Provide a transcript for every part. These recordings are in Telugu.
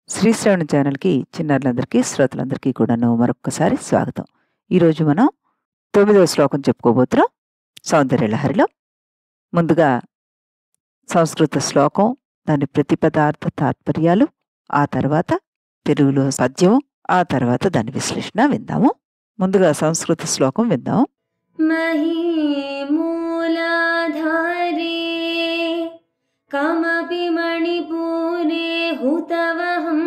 శ్రీశ్రవణ ఛానల్‌కి చిన్నారులందరికీ, శ్రోతలందరికీ కూడాను మరొక్కసారి స్వాగతం. ఈరోజు మనం తొమ్మిదవ శ్లోకం చెప్పుకోబోతున్నాం సౌందర్యలహరిలో. ముందుగా సంస్కృత శ్లోకం, దాని ప్రతిపదార్థ తాత్పర్యాలు, ఆ తర్వాత తెలుగులో పద్యం, ఆ తర్వాత దాని విశ్లేషణ విందాము. ముందుగా సంస్కృత శ్లోకం విందాం. महीमूलाधारे कमपि मणिपूरे हुतवहम्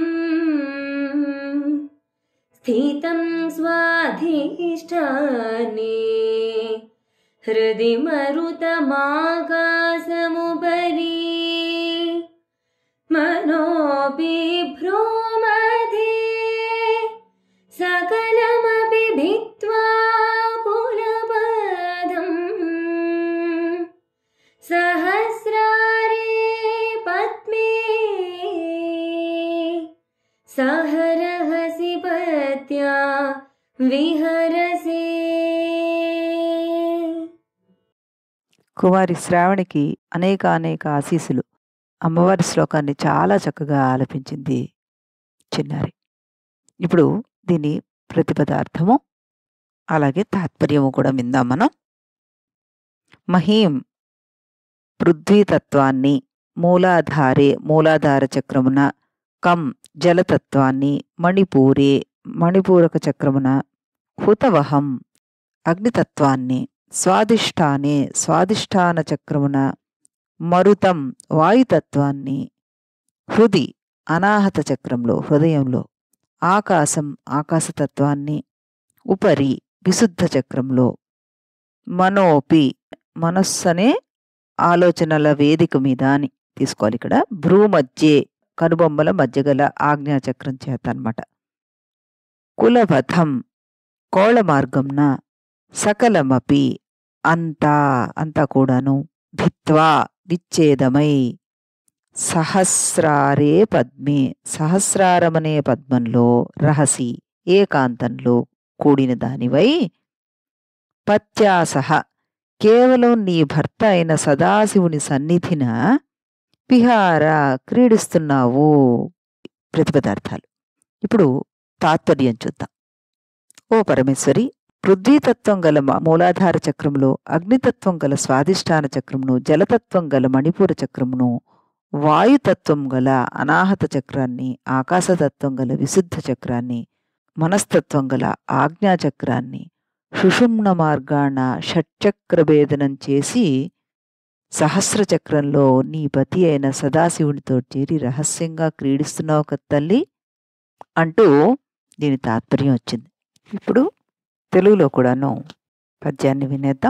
स्थितं स्वाधिष्ठाने हृदि मरुतमाकाशमुपरि मनोबिभ्रूमध्ये सकलमपि भित्त्वा कुलपदम् सहस्रारे पद्मे सहरहसि पत्या विहरसे కుమారి శ్రావణికి అనేక అనేక ఆశీస్సులు. అమ్మవారి శ్లోకాన్ని చాలా చక్కగా ఆలపించింది చిన్నారి. ఇప్పుడు దీని ప్రతిపదార్థము, అలాగే తాత్పర్యము కూడా విందాం మనం. మహీం పృథ్వీతత్వాన్ని మూలాధారే మూలాధార చక్రమున కం జలతత్వాన్ని మణిపూరే మణిపూరక చక్రమున హుతవహం అగ్నితత్వాన్ని స్వాదిష్టానే స్వాదిష్టాన చక్రమున మరుతం వాయుతత్వాన్ని హృది అనాహత చక్రంలో హృదయంలో ఆకాశం ఆకాశతత్వాన్ని ఉపరి విశుద్ధ చక్రంలో మనోపి మనస్సనే ఆలోచనల వేదిక మీద అని తీసుకోవాలి ఇక్కడ భ్రూమధ్యే కనుబొమ్మల మధ్య గల ఆజ్ఞాచక్రం చేత అన్నమాట కులపథం కోళ మార్గంన సకలమపి అంతా అంతా కూడాను భిత్వా విచ్ఛేదమై సహస్రారే పద్మే సహస్రారమనే పద్మంలో రహసి ఏకాంతంలో కూడిన దానివై పత్యాసహ కేవలం నీ భర్త అయిన సదాశివుని సన్నిధిన విహార క్రీడిస్తున్నావు ప్రతిపదార్థాలు ఇప్పుడు తాత్పర్యం చూద్దాం ఓ పరమేశ్వరి పృథ్వీతత్వం గల మ- మూలాధార చక్రములో అగ్నితత్వం గల స్వాదిష్టాన చక్రమును జలతత్వం గల మణిపూర చక్రమును వాయుతత్వం గల అనాహత చక్రాన్ని ఆకాశతత్వం గల విశుద్ధ చక్రాన్ని మనస్తత్వం గల ఆజ్ఞా చక్రాన్ని సుషుమ్న మార్గాన షట్చక్ర భేదనం చేసి సహస్ర చక్రంలో నీ పతి అయిన సదాశివునితో చేరి రహస్యంగా క్రీడిస్తున్నావు కదా తల్లి అంటూ దీని తాత్పర్యం వచ్చింది ఇప్పుడు తెలుగులో కూడాను పద్యాన్ని వినేద్దాం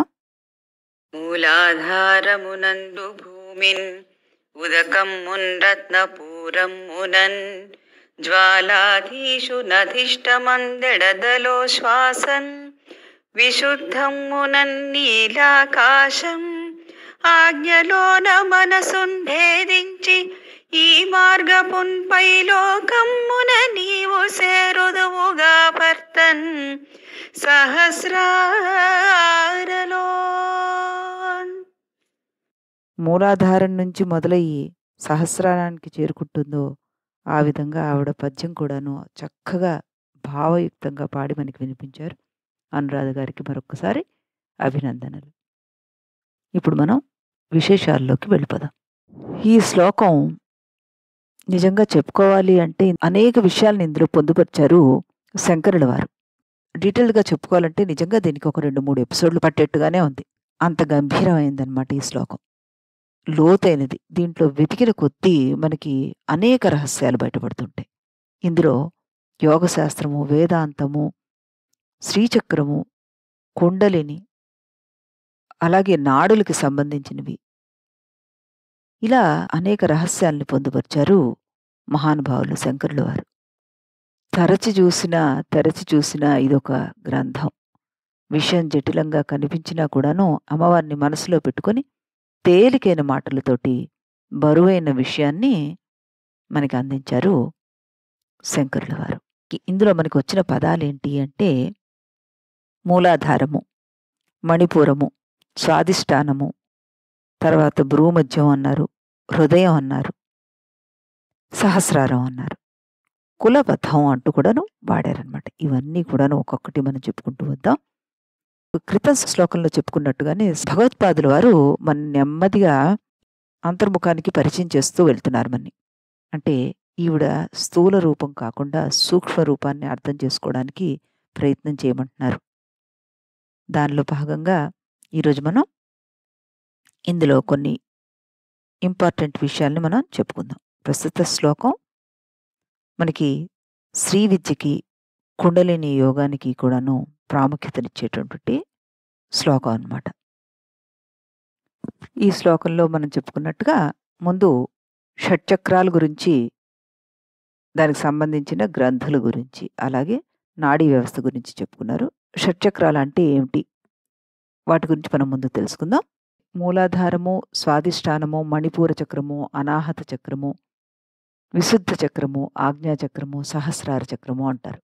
మూలాధారమునందు భూమిన్ ఉదకం మున్రత్నపూరం మునన్ జ్వాలాధీషు నధిష్టమందెడదలో శ్వాసన్ విశుద్ధం మునన్ నీలాకాశం ఆజ్ఞలోన మనసున్ భేదించి ఈ మార్గపున్పై లోకమ్మున నీవు సేరుదువుగా భర్తన్ సహస్రారలో మూలాధారం నుంచి మొదలయ్యి సహస్రారానికి చేరుకుంటుందో ఆ విధంగా ఆవిడ పద్యం కూడాను చక్కగా భావయుక్తంగా పాడి మనకి వినిపించారు అనురాధ గారికి మరొకసారి అభినందనలు ఇప్పుడు మనం విశేషాల్లోకి వెళ్ళిపోదాం ఈ శ్లోకం నిజంగా చెప్పుకోవాలి అంటే అనేక విషయాలను ఇందులో పొందుపరిచారు శంకరుల వారు డీటెయిల్గా చెప్పుకోవాలంటే నిజంగా దీనికి ఒక రెండు మూడు ఎపిసోడ్లు పట్టేట్టుగానే ఉంది అంత గంభీరమైందనమాట ఈ శ్లోకం లోతైనది దీంట్లో వెతికిన కొద్దీ మనకి అనేక రహస్యాలు బయటపడుతుంటాయి ఇందులో యోగశాస్త్రము వేదాంతము శ్రీచక్రము కుండలిని అలాగే నాడులకి సంబంధించినవి ఇలా అనేక రహస్యాల్ని పొందుపరిచారు మహానుభావులు శంకరుల వారు తరచి చూసినా తరచి చూసినా ఇదొక గ్రంథం విషయం జటిలంగా కనిపించినా కూడాను అమ్మవారిని మనసులో పెట్టుకొని తేలికైన మాటలతోటి బరువైన విషయాన్ని మనకి అందించారు శంకరుల వారు ఇ- ఇందులో మనకు వచ్చిన పదాలేంటి అంటే మూలాధారము మణిపూరము స్వాదిష్టానము తర్వాత భ్రూమధ్యం అన్నారు హృదయం అన్నారు సహస్రారం అన్నారు కులబద్ధం అంటూ కూడాను వాడారనమాట ఇవన్నీ కూడాను ఒక్కొక్కటి మనం చెప్పుకుంటూ వద్దాం క్రితం శ్లోకంలో చెప్పుకున్నట్టుగానే భగవత్పాదుల వారు మన నెమ్మదిగా అంతర్ముఖానికి పరిచయం చేస్తూ వెళ్తున్నారు మన్ని అంటే ఈవిడ స్థూల రూపం కాకుండా సూక్ష్మ రూపాన్ని అర్థం చేసుకోవడానికి ప్రయత్నం చేయమంటున్నారు దానిలో భాగంగా ఈరోజు మనం ఇందులో కొన్ని ఇంపార్టెంట్ విషయాల్ని మనం చెప్పుకుందాం ప్రస్తుత శ్లోకం మనకి శ్రీ విద్యకి కుండలిని యోగానికి కూడాను ప్రాముఖ్యతనిచ్చేటటువంటి శ్లోకం అన్నమాట ఈ శ్లోకంలో మనం చెప్పుకున్నట్టుగా ముందు షట్చక్రాల గురించి దానికి సంబంధించిన గ్రంథుల గురించి అలాగే నాడీ వ్యవస్థ గురించి చెప్పుకున్నారు షట్చక్రాలు అంటే ఏమిటి వాటి గురించి మనం ముందు తెలుసుకుందాం మూలాధారము స్వాదిష్టానము మణిపూర చక్రము అనాహత చక్రము విశుద్ధ చక్రము ఆజ్ఞా చక్రము సహస్రార చక్రము అంటారు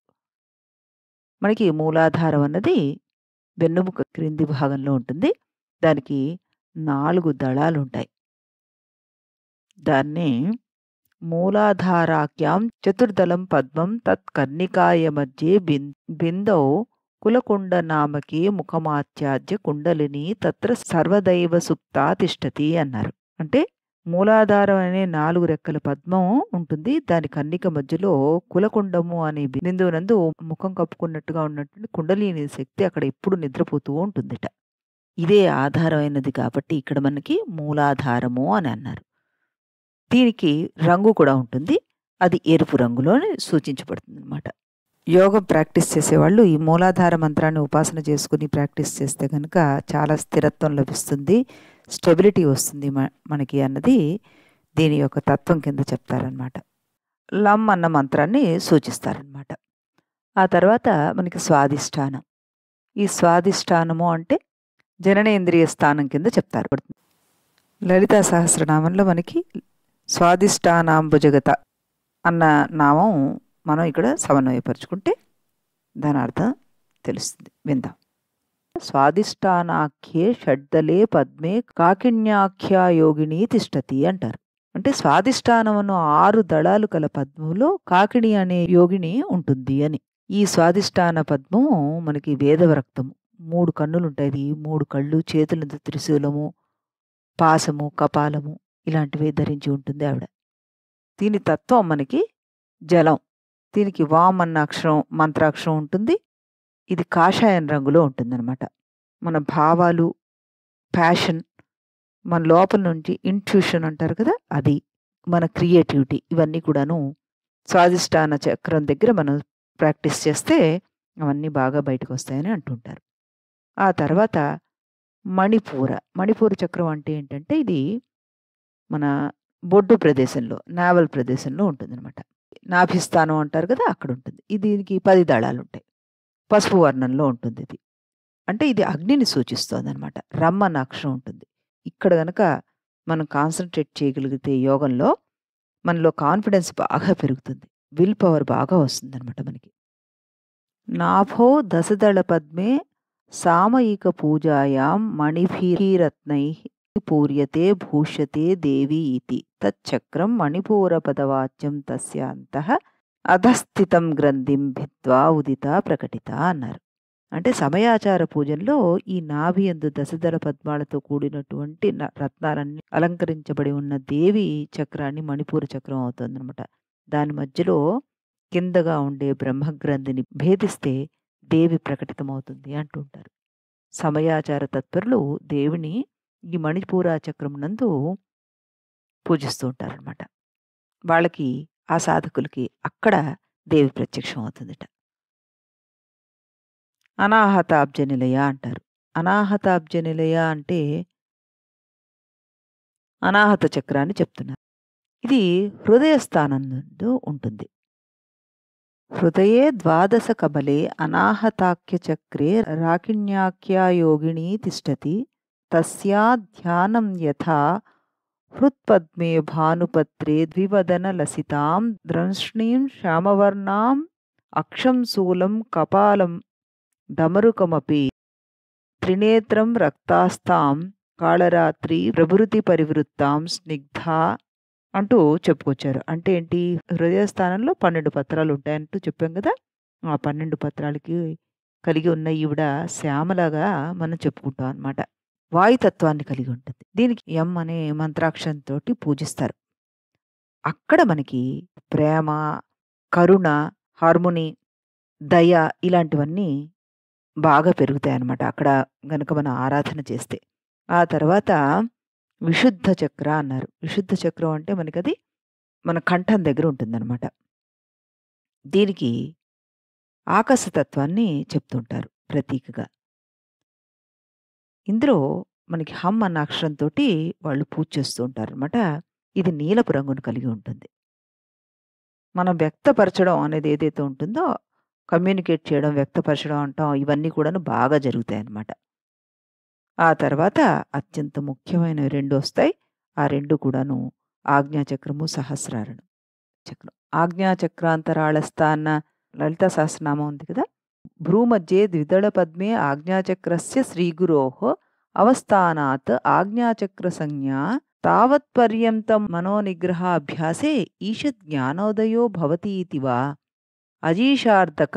మనకి మూలాధారం అన్నది వెన్నుముక క్రింది భాగంలో ఉంటుంది దానికి నాలుగు దళాలు ఉంటాయి దాన్ని మూలాధారాఖ్యాం చతుర్దళం పద్మం తత్ కర్ణికాయ మధ్య బిన్ బిందౌ కులకుండ నామకే ముఖమాత్యాద్య కుండలిని తత్ర సర్వదైవ సుప్తా తిష్టతి అన్నారు అంటే మూలాధారం అనే నాలుగు రెక్కల పద్మం ఉంటుంది దాని కన్నిక మధ్యలో కులకుండము అనే బిందువునందు ముఖం కప్పుకున్నట్టుగా ఉన్నటువంటి కుండలిని శక్తి అక్కడ ఎప్పుడు నిద్రపోతూ ఉంటుందిట ఇదే ఆధారమైనది కాబట్టి ఇక్కడ మనకి మూలాధారము అని అన్నారు దీనికి రంగు కూడా ఉంటుంది అది ఎరుపు రంగులోనే సూచించబడుతుంది అనమాట యోగం ప్రాక్టీస్ చేసేవాళ్ళు ఈ మూలాధార మంత్రాన్ని ఉపాసన చేసుకుని ప్రాక్టీస్ చేస్తే కనుక చాలా స్థిరత్వం లభిస్తుంది స్టెబిలిటీ వస్తుంది మనకి అన్నది దీని యొక్క తత్వం కింద చెప్తారనమాట లమ్ అన్న మంత్రాన్ని సూచిస్తారనమాట ఆ తర్వాత మనకి స్వాదిష్టానం ఈ స్వాదిష్టానము అంటే జననేంద్రియ స్థానం కింద చెప్తారు లలితా సహస్రనామంలో మనకి స్వాదిష్టానాంబుజగత అన్న నామం మనం ఇక్కడ సమన్వయపరుచుకుంటే దాని అర్థం తెలుస్తుంది విందాం స్వాదిష్టానాఖ్యే షడ్దలే పద్మే కాకిణ్యాఖ్యా యోగిని తిష్టతి అంటారు అంటే స్వాదిష్టానమును ఆరు దళాలు కల పద్మంలో కాకిణి అనే యోగిని ఉంటుంది అని ఈ స్వాదిష్టాన పద్మము మనకి వేదవరక్తము మూడు కన్నులు ఉంటాయి మూడు కళ్ళు చేతులందు త్రిశూలము పాసము కపాలము ఇలాంటివి ధరించి ఉంటుంది ఆవిడ దీని తత్వం మనకి జలం దీనికి వామ్ అన్న అక్షరం మంత్రాక్షరం ఉంటుంది ఇది కాషాయం రంగులో ఉంటుందన్నమాట మన భావాలు ప్యాషన్ మన లోపల నుంచి ఇంట్యూషన్ అంటారు కదా అది మన క్రియేటివిటీ ఇవన్నీ కూడాను స్వాదిష్టాన చక్రం దగ్గర మనం ప్రాక్టీస్ చేస్తే అవన్నీ బాగా బయటకు వస్తాయని అంటుంటారు ఆ తర్వాత మణిపూర మణిపూర చక్రం అంటే ఏంటంటే ఇది మన బొడ్డు ప్రదేశంలో నావల్ ప్రదేశంలో ఉంటుందన్నమాట నాభిస్థానం అంటారు కదా అక్కడ ఉంటుంది ఇది దీనికి పది దళాలు ఉంటాయి పసుపు వర్ణంలో ఉంటుంది ఇది అంటే ఇది అగ్నిని సూచిస్తుంది అనమాట రమ్మ అన్న అక్షరం ఉంటుంది ఇక్కడ గనక మనం కాన్సన్ట్రేట్ చేయగలిగితే యోగంలో మనలో కాన్ఫిడెన్స్ బాగా పెరుగుతుంది విల్ పవర్ బాగా వస్తుంది అనమాట మనకి నాభో దశదళ పద్మే సామయిక పూజాయాం మణిభీరత్నై పూర్యతే భూష్యతే దేవి ఇతి తచ్చక్రం మణిపూరపదవాచ్యం తస్యాంతః అధస్థితం గ్రంథిం భిత్వా ఉదిత ప్రకటిత అన్నారు అంటే సమయాచార పూజల్లో ఈ నాభి ఎందు దశదళ పద్మాలతో కూడినటువంటి రత్నాలన్నీ అలంకరించబడి ఉన్న దేవి చక్రాన్ని మణిపూర చక్రం అవుతుందన్నమాట దాని మధ్యలో కిందగా ఉండే బ్రహ్మగ్రంథిని భేదిస్తే దేవి ప్రకటితమవుతుంది అంటుంటారు సమయాచార తత్పరులు దేవిని ఈ మణిపూర చక్రం నందు పూజిస్తూ ఉంటారనమాట వాళ్ళకి ఆ సాధకులకి అక్కడ దేవి ప్రత్యక్షం అవుతుందిట అనాహతాబ్జ నిలయ అంటారు అనాహతాబ్జ నిలయ అంటే అనాహత చక్రాన్ని చెప్తున్నారు ఇది హృదయ స్థానం నందు ఉంటుంది హృదయే ద్వాదశ కబలే అనాహతాఖ్య చక్రే రాకిణ్యాఖ్యా యోగిని తిష్టతి తస్యా ధ్యానం యథా హృత్పద్మే భానుపత్రే ద్వివదన లసితాం ద్రంష్ణీం శ్యామవర్ణాం అక్షం శూలం కపాలం డమరుకమపి త్రినేత్రం రక్తాస్తాం కాళరాత్రి ప్రభృతి పరివృత్తాం స్నిగ్ధా అంటూ చెప్పుకొచ్చారు అంటే ఏంటి హృదయ స్థానంలో పన్నెండు పత్రాలు ఉంటాయంటూ చెప్పాం కదా ఆ పన్నెండు పత్రాలకి కలిగి ఉన్న ఈవిడ శ్యామలాగా మనం చెప్పుకుంటాం అన్నమాట వాయుతత్వాన్ని కలిగి ఉంటుంది దీనికి ఎం అనే మంత్రాక్షరంతో పూజిస్తారు అక్కడ మనకి ప్రేమ కరుణ హార్మోని దయ ఇలాంటివన్నీ బాగా పెరుగుతాయి అన్నమాట అక్కడ గనుక మనం ఆరాధన చేస్తే ఆ తర్వాత విశుద్ధ చక్ర అన్నారు విశుద్ధ చక్రం అంటే మనకి అది మన కంఠం దగ్గర ఉంటుందన్నమాట దీనికి ఆకాశతత్వాన్ని చెప్తుంటారు ప్రతీకగా ఇందులో మనకి హమ్ అన్న అక్షరంతో వాళ్ళు పూజ చేస్తూ ఉంటారు అనమాట ఇది నీలపు రంగును కలిగి ఉంటుంది మనం వ్యక్తపరచడం అనేది ఏదైతే ఉంటుందో కమ్యూనికేట్ చేయడం వ్యక్తపరచడం అంటాం ఇవన్నీ కూడాను బాగా జరుగుతాయి అన్నమాట ఆ తర్వాత అత్యంత ముఖ్యమైనవి రెండు వస్తాయి ఆ రెండు కూడాను ఆజ్ఞాచక్రము సహస్రారణం చక్రం ఆజ్ఞాచక్రాంతరాళస్థ అన్న లలిత సహస్రనామం ఉంది కదా భ్రూమధ్యే ద్విదళ పద్మే ఆజ్ఞాచక్రస్య శ్రీగురోః అవస్థానాత్ ఆజ్ఞాచక్ర సంజ్ఞా తావత్పర్యంతం మనోనిగ్రహాభ్యాసే ఈషద్ జ్ఞానోదయో భవతి ఇతి వా అజీషార్ధక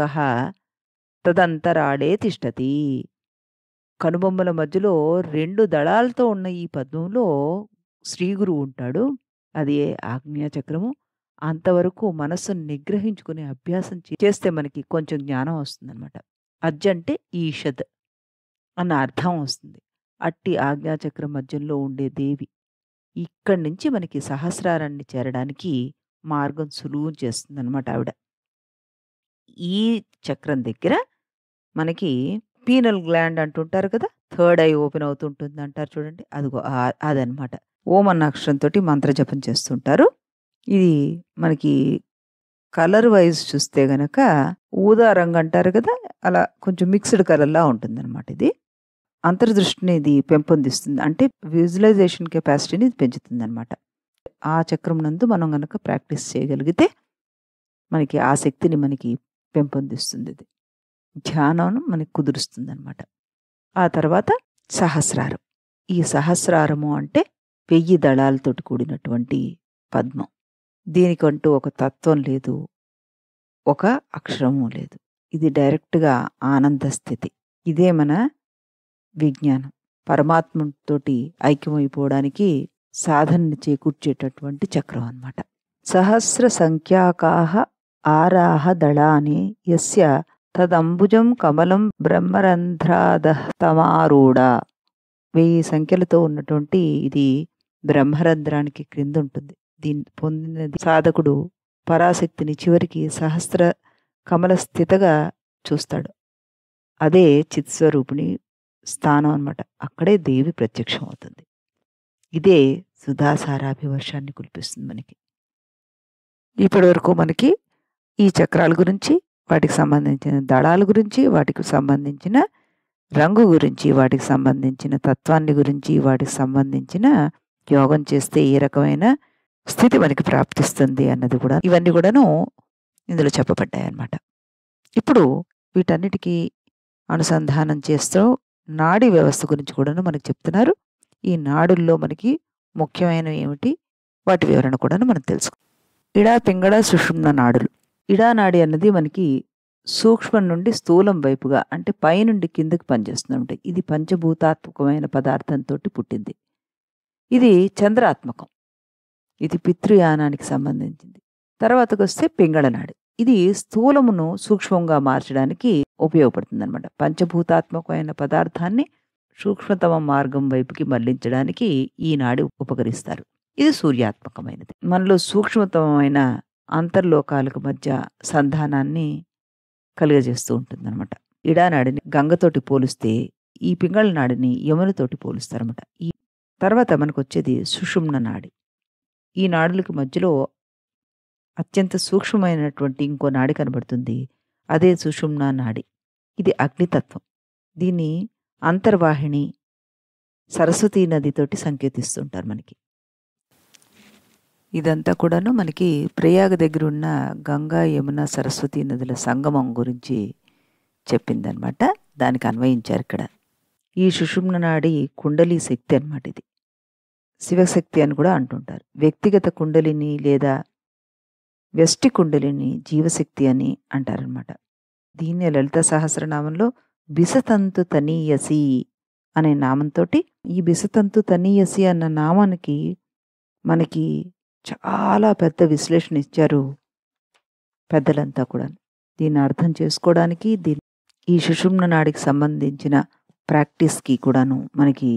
తదంతరాళే తిష్టతి కనుబొమ్మల మధ్యలో రెండు దళాలతో ఉన్న ఈ పద్మంలో శ్రీగురువు ఉంటాడు అది ఆజ్ఞాచక్రము అంతవరకు మనస్సును నిగ్రహించుకునే అభ్యాసం చే- చేస్తే మనకి కొంచెం జ్ఞానం వస్తుందన్నమాట అజ్జ అంటే ఈషద్ అన్న అర్థం వస్తుంది అట్టి ఆజ్ఞాచక్రం మధ్యలో ఉండే దేవి ఇక్కడి నుంచి మనకి సహస్రారాన్ని చేరడానికి మార్గం సులువు చేస్తుంది అనమాట ఆవిడ ఈ చక్రం దగ్గర మనకి పీనల్ గ్లాండ్ అంటుంటారు కదా థర్డ్ ఐ ఓపెన్ అవుతుంటుంది అంటారు చూడండి అదిగో ఆ- అదనమాట ఓం అన్న అక్షరంతో మంత్రజపం చేస్తుంటారు ఇది మనకి కలర్ వైజ్ చూస్తే గనక ఊదా రంగు అంటారు కదా అలా కొంచెం మిక్స్డ్ కలర్లా ఉంటుంది అనమాట ఇది అంతర్దృష్టిని ఇది పెంపొందిస్తుంది అంటే విజువలైజేషన్ కెపాసిటీని ఇది పెంచుతుంది అనమాట ఆ చక్రం నందు మనం గనక ప్రాక్టీస్ చేయగలిగితే మనకి ఆ శక్తిని మనకి పెంపొందిస్తుంది ఇది ధ్యానం మనకి కుదురుస్తుంది అనమాట ఆ తర్వాత సహస్రారం ఈ సహస్రారము అంటే వెయ్యి దళాలతోటి కూడినటువంటి పద్మం దీనికంటూ ఒక తత్వం లేదు ఒక అక్షరము లేదు ఇది డైరెక్ట్గా ఆనంద స్థితి ఇదే మన విజ్ఞానం పరమాత్మతోటి ఐక్యమైపోవడానికి సాధనని చేకూర్చేటటువంటి చక్రం అన్నమాట సహస్ర సంఖ్యాకాహ ఆరాహ దళాని యస్య తదంబుజం కమలం బ్రహ్మరంధ్రాదస్తమారూఢ వెయ్యి సంఖ్యలతో ఉన్నటువంటి ఇది బ్రహ్మరంధ్రానికి క్రింద ఉంటుంది దీన్ని పొందినది సాధకుడు పరాశక్తిని చివరికి సహస్ర కమల స్థితగా చూస్తాడు అదే చిత్స్వరూపిణి స్థానం అన్నమాట అక్కడే దేవి ప్రత్యక్షం అవుతుంది ఇదే సుధాసారాభివర్షాన్ని కురిపిస్తుంది మనకి ఇప్పటి వరకు మనకి ఈ చక్రాల గురించి వాటికి సంబంధించిన దళాల గురించి వాటికి సంబంధించిన రంగు గురించి వాటికి సంబంధించిన తత్వాన్ని గురించి వాటికి సంబంధించిన యోగం చేస్తే ఏ రకమైన స్థితి మనకి ప్రాప్తిస్తుంది అన్నది కూడా ఇవన్నీ కూడాను ఇందులో చెప్పబడ్డాయి అన్నమాట ఇప్పుడు వీటన్నిటికీ అనుసంధానం చేస్తూ నాడీ వ్యవస్థ గురించి కూడాను మనకి చెప్తున్నారు ఈ నాడుల్లో మనకి ముఖ్యమైనవి ఏమిటి వాటి వివరణ కూడాను మనం తెలుసుకుందాం ఇడా పింగళ సుషుమ్న నాడులు ఇడా నాడి అన్నది మనకి సూక్ష్మం నుండి స్థూలం వైపుగా అంటే పైనుండి కిందకి పనిచేస్తుంది ఇది పంచభూతాత్మకమైన పదార్థంతో పుట్టింది ఇది చంద్రాత్మకం ఇది పితృయానానికి సంబంధించింది తర్వాతకు వస్తే పింగళనాడి ఇది స్థూలమును సూక్ష్మంగా మార్చడానికి ఉపయోగపడుతుంది అనమాట పంచభూతాత్మకమైన పదార్థాన్ని సూక్ష్మతమ మార్గం వైపుకి మళ్లించడానికి ఈ నాడి ఉపకరిస్తారు ఇది సూర్యాత్మకమైనది మనలో సూక్ష్మతమైన అంతర్లోకాలకు మధ్య సంధానాన్ని కలుగజేస్తూ ఉంటుంది అనమాట ఇడానాడిని గంగతోటి పోలిస్తే ఈ పింగళ నాడిని యమునతోటి పోలుస్తారన్నమాట ఈ తర్వాత మనకు వచ్చేది సుషుమ్న నాడి ఈ నాడులకి మధ్యలో అత్యంత సూక్ష్మమైనటువంటి ఇంకో నాడి కనబడుతుంది అదే సుషుమ్న నాడి ఇది అగ్నితత్వం దీన్ని అంతర్వాహిని సరస్వతీ నదితోటి సంకేతిస్తుంటారు మనకి ఇదంతా కూడాను మనకి ప్రయాగ దగ్గర ఉన్న గంగా యమున సరస్వతీ నదుల సంగమం గురించి చెప్పిందనమాట దానికి అన్వయించారు ఇక్కడ ఈ సుషుమ్న నాడి కుండలి శక్తి అన్నమాట ఇది శివశక్తి అని కూడా అంటుంటారు వ్యక్తిగత కుండలిని లేదా వ్యష్టి కుండలిని జీవశక్తి అని అంటారనమాట దీన్నే లలిత సహస్రనామంలో బిసతంతు తనీయసి అనే నామంతో ఈ బిసతంతు తనీయసి అన్న నామానికి మనకి చాలా పెద్ద విశ్లేషణ ఇచ్చారు పెద్దలంతా కూడా దీన్ని అర్థం చేసుకోవడానికి దీని ఈ సుషుమ్న నాడికి సంబంధించిన ప్రాక్టీస్కి కూడాను మనకి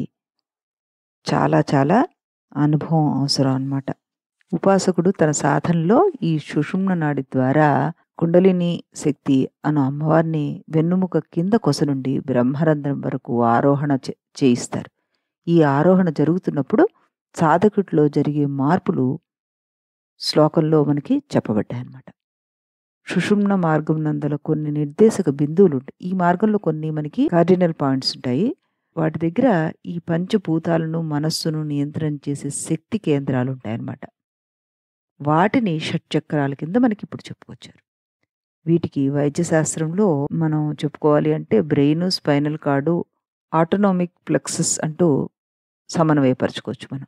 చాలా చాలా అనుభవం అవసరం అన్నమాట ఉపాసకుడు తన సాధనలో ఈ సుషుమ్న నాడి ద్వారా కుండలిని శక్తి అను అమ్మవారిని వెన్నుముక కింద కొస నుండి బ్రహ్మరంధ్రం వరకు ఆరోహణ చే- చేయిస్తారు ఈ ఆరోహణ జరుగుతున్నప్పుడు సాధకుడిలో జరిగే మార్పులు శ్లోకంలో మనకి చెప్పబడ్డాయి అన్నమాట సుషుమ్న మార్గం నందల కొన్ని నిర్దేశక బిందువులు ఉంటాయి ఈ మార్గంలో కొన్ని మనకి కార్డినల్ పాయింట్స్ ఉంటాయి వాటి దగ్గర ఈ పంచభూతాలను మనస్సును నియంత్రణ చేసే శక్తి కేంద్రాలు ఉంటాయన్నమాట వాటిని షట్చక్రాల కింద మనకి ఇప్పుడు చెప్పుకొచ్చారు వీటికి వైద్య శాస్త్రంలో మనం చెప్పుకోవాలి అంటే brain spinal cord autonomic plexus అంటూ సమన్వయపరచుకోవచ్చు మనం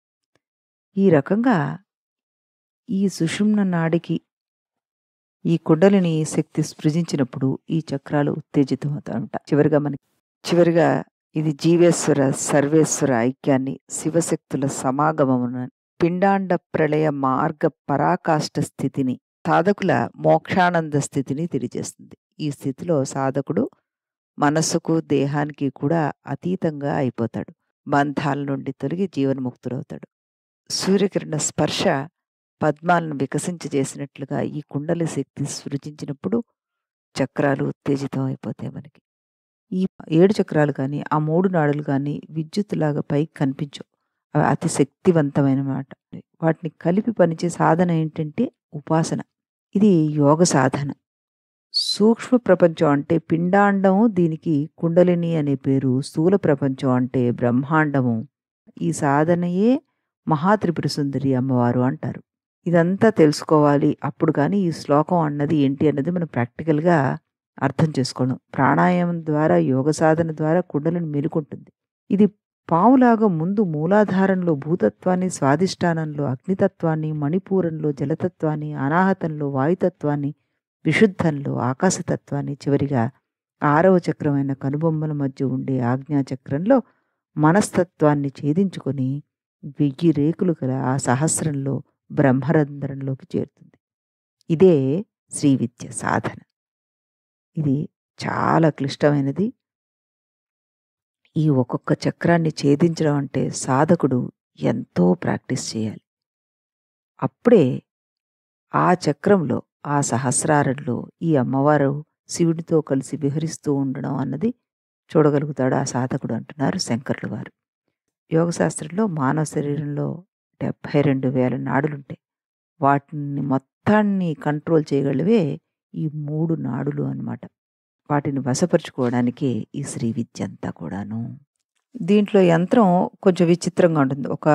ఈ రకంగా ఈ సుషుమ్న నాడికి ఈ కుండలిని శక్తి సృజించినప్పుడు ఈ చక్రాలు ఉత్తేజితం అవుతా ఉంటాయి చివరిగా మనకి చివరిగా ఇది జీవేశ్వర సర్వేశ్వర ఐక్యాన్ని శివశక్తుల సమాగమమున పిండాండ ప్రళయ మార్గ పరాకాష్ట స్థితిని సాధకుల మోక్షానంద స్థితిని తెలియజేస్తుంది ఈ స్థితిలో సాధకుడు మనస్సుకు దేహానికి కూడా అతీతంగా అయిపోతాడు బంధాల నుండి తొలగి జీవన్ముక్తుడవుతాడు సూర్యకిరణ స్పర్శ పద్మాలను వికసించజేసినట్లుగా ఈ కుండలి శక్తి సృజించినప్పుడు చక్రాలు ఉత్తేజితం అయిపోతాయి మనకి ఈ ఏడు చక్రాలు కానీ ఆ మూడు నాడులు కానీ విద్యుత్తులాగా పైకి కనిపించవు అవి అతి శక్తివంతమైన మాట వాటిని కలిపి పనిచే సాధన ఏంటంటే ఉపాసన ఇది యోగ సాధన సూక్ష్మ ప్రపంచం అంటే పిండాండము దీనికి కుండలిని అనే పేరు స్థూల ప్రపంచం అంటే బ్రహ్మాండము ఈ సాధనయే మహాత్రిపుర సుందరి అమ్మవారు అంటారు ఇదంతా తెలుసుకోవాలి అప్పుడు కానీ ఈ శ్లోకం అన్నది ఏంటి అన్నది మనం ప్రాక్టికల్గా అర్థం చేసుకోవడం ప్రాణాయామం ద్వారా యోగ సాధన ద్వారా కుండలిని మేలుకుంటుంది ఇది పావులాగా ముందు మూలాధారంలో భూతత్వాన్ని స్వాదిష్టానంలో అగ్నితత్వాన్ని మణిపూరంలో జలతత్వాన్ని అనాహతంలో వాయుతత్వాన్ని విశుద్ధంలో ఆకాశతత్వాన్ని చివరిగా ఆరవ చక్రమైన కనుబొమ్మల మధ్య ఉండే ఆజ్ఞాచక్రంలో మనస్తత్వాన్ని ఛేదించుకొని వెయ్యి రేకులు గల ఆ సహస్రంలో బ్రహ్మరంధ్రంలోకి చేరుతుంది ఇదే శ్రీ విద్య సాధన ఇది చాలా క్లిష్టమైనది ఈ ఒక్కొక్క చక్రాన్ని ఛేదించడం అంటే సాధకుడు ఎంతో ప్రాక్టీస్ చేయాలి అప్పుడే ఆ చక్రంలో ఆ సహస్రారంలో ఈ అమ్మవారు శివుడితో కలిసి విహరిస్తూ ఉండడం అన్నది చూడగలుగుతాడు ఆ సాధకుడు అంటున్నారు శంకర్లు వారు యోగశాస్త్రంలో మానవ శరీరంలో డెబ్భై రెండు వేల నాడులుంటాయి వాటిని మొత్తాన్ని కంట్రోల్ చేయగలివే ఈ మూడు నాడులు అన్నమాట వాటిని వశపరుచుకోవడానికి ఈ శ్రీ విద్య అంతా కూడాను దీంట్లో యంత్రం కొంచెం విచిత్రంగా ఉంటుంది ఒక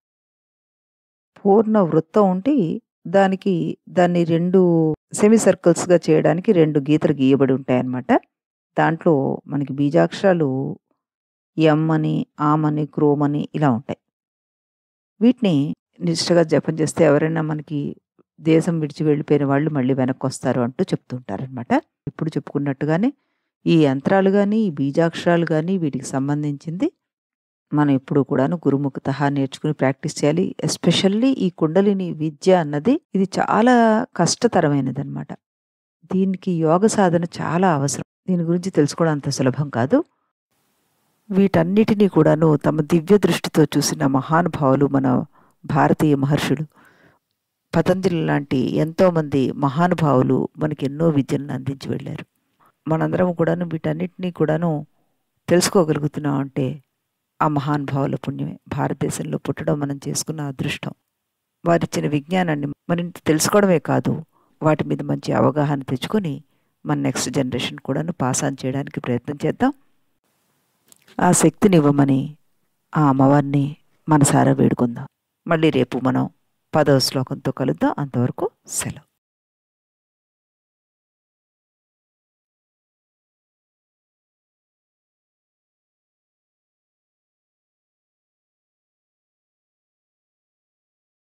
పూర్ణ వృత్తం ఉండి దానికి దాన్ని రెండు సెమీ సర్కిల్స్గా చేయడానికి రెండు గీతలు గీయబడి ఉంటాయి అన్నమాట దాంట్లో మనకి బీజాక్షరాలు ఎమ్ అని ఆమ్ అని క్రోమ్ అని ఇలా ఉంటాయి వీటిని నిష్ఠగా జపం చేస్తే ఎవరైనా మనకి దేశం విడిచి వెళ్ళిపోయిన వాళ్ళు మళ్ళీ వెనక్కి వస్తారు అంటూ చెప్తుంటారనమాట ఇప్పుడు చెప్పుకున్నట్టుగానే ఈ యంత్రాలు కానీ ఈ బీజాక్షరాలు కానీ వీటికి సంబంధించింది మనం ఎప్పుడు కూడాను గురుముఖత నేర్చుకుని ప్రాక్టీస్ చేయాలి ఎస్పెషల్లీ ఈ కుండలిని విద్య అన్నది ఇది చాలా కష్టతరమైనది అనమాట దీనికి యోగ సాధన చాలా అవసరం దీని గురించి తెలుసుకోవడం అంత సులభం కాదు వీటన్నిటినీ కూడాను తమ దివ్య దృష్టితో చూసిన మహానుభావులు మన భారతీయ మహర్షులు పతంజలి లాంటి ఎంతోమంది మహానుభావులు మనకి ఎన్నో విద్యలను అందించి వెళ్ళారు మనందరం కూడాను వీటన్నిటినీ కూడాను తెలుసుకోగలుగుతున్నాం అంటే ఆ మహానుభావుల పుణ్యమే భారతదేశంలో పుట్టడం మనం చేసుకున్న అదృష్టం వారిచ్చిన విజ్ఞానాన్ని మరింత తెలుసుకోవడమే కాదు వాటి మీద మంచి అవగాహన తెచ్చుకొని మన నెక్స్ట్ జనరేషన్ కూడాను పాస్ ఆన్ చేయడానికి ప్రయత్నం చేద్దాం ఆ శక్తిని ఇవ్వమని ఆ అమ్మవారిని మనసారా వేడుకుందాం మళ్ళీ రేపు మనం పదవ శ్లోకంతో కలుద్దాం అంతవరకు సెలవు